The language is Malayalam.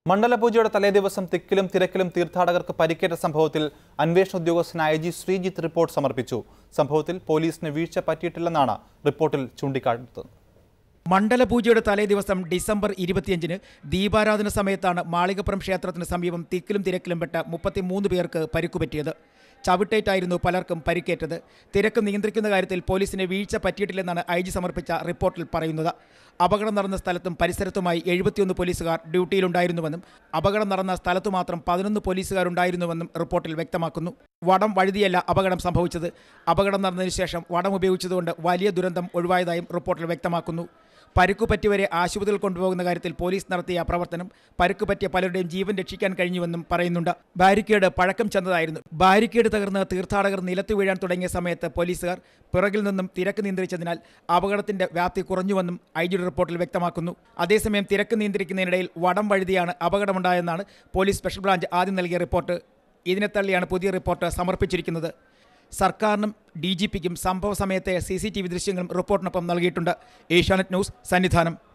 മണ്ഡലപൂജയുടെ തലേദിവസം തിക്കിലും തിരക്കിലും തീർത്ഥാടകർക്ക് പരിക്കേറ്റ സംഭവത്തിൽ അന്വേഷണ ഉദ്യോഗസ്ഥനായ ജി ശ്രീജിത്ത് റിപ്പോർട്ട് സമർപ്പിച്ചു സംഭവത്തിൽ പോലീസിന് വീഴ്ച പറ്റിയിട്ടില്ലെന്നാണ് റിപ്പോർട്ടിൽ ചൂണ്ടിക്കാട്ടുന്നത് മണ്ഡലപൂജയുടെ തലേ ദിവസം ഡിസംബർ ഇരുപത്തിയഞ്ചിന് ദീപാരാധന സമയത്താണ് മാളികപ്പുറം ക്ഷേത്രത്തിന് സമീപം തിക്കിലും തിരക്കിലും പെട്ട മുപ്പത്തിമൂന്ന് പേർക്ക് പരിക്കുപറ്റിയത് ചവിട്ടേറ്റായിരുന്നു പലർക്കും പരിക്കേറ്റത് തിരക്ക് നിയന്ത്രിക്കുന്ന കാര്യത്തിൽ പോലീസിന് വീഴ്ച പറ്റിയിട്ടില്ലെന്നാണ് ഐ ജി സമർപ്പിച്ച റിപ്പോർട്ടിൽ പറയുന്നത് അപകടം നടന്ന സ്ഥലത്തും പരിസരത്തുമായി എഴുപത്തിയൊന്ന് പോലീസുകാർ ഡ്യൂട്ടിയിലുണ്ടായിരുന്നുവെന്നും അപകടം നടന്ന സ്ഥലത്തു മാത്രം പതിനൊന്ന് പോലീസുകാരുണ്ടായിരുന്നുവെന്നും റിപ്പോർട്ടിൽ വ്യക്തമാക്കുന്നു വടം വഴുതിയല്ല അപകടം സംഭവിച്ചത് അപകടം നടന്നതിന് ശേഷം വടം ഉപയോഗിച്ചതുകൊണ്ട് വലിയ ദുരന്തം ഒഴിവായതായും റിപ്പോർട്ടിൽ വ്യക്തമാക്കുന്നു പരുക്കു പറ്റിയവരെ ആശുപത്രിയിൽ കൊണ്ടുപോകുന്ന കാര്യത്തിൽ പോലീസ് നടത്തിയ പ്രവർത്തനം പരുക്കു പറ്റിയ പലരുടെയും ജീവൻ രക്ഷിക്കാൻ കഴിഞ്ഞുവെന്നും പറയുന്നുണ്ട് ബാരിക്കേഡ് പഴക്കം ചെന്നതായിരുന്നു ബാരിക്കേഡ് തകർന്ന് തീർത്ഥാടകർ നിലത്ത് വീഴാൻ തുടങ്ങിയ സമയത്ത് പോലീസുകാർ പിറകിൽ നിന്നും തിരക്ക് നിയന്ത്രിച്ചതിനാൽ അപകടത്തിന്റെ വ്യാപ്തി കുറഞ്ഞുവെന്നും ഐ ജിയുടെ റിപ്പോർട്ടിൽ വ്യക്തമാക്കുന്നു അതേസമയം തിരക്ക് നിയന്ത്രിക്കുന്നതിനിടയിൽ വടം വഴുതിയാണ് അപകടമുണ്ടായെന്നാണ് പോലീസ് സ്പെഷ്യൽ ബ്രാഞ്ച് ആദ്യം നൽകിയ റിപ്പോർട്ട് ഇതിനെ തള്ളിയാണ് പുതിയ റിപ്പോർട്ട് സമർപ്പിച്ചിരിക്കുന്നത് സർക്കാരിനും ഡി ജി പിക്കും സംഭവ സമയത്തെ സി സി ടി വി ദൃശ്യങ്ങളും റിപ്പോർട്ടിനൊപ്പം നൽകിയിട്ടുണ്ട് ഏഷ്യാനെറ്റ് ന്യൂസ് സന്നിധാനം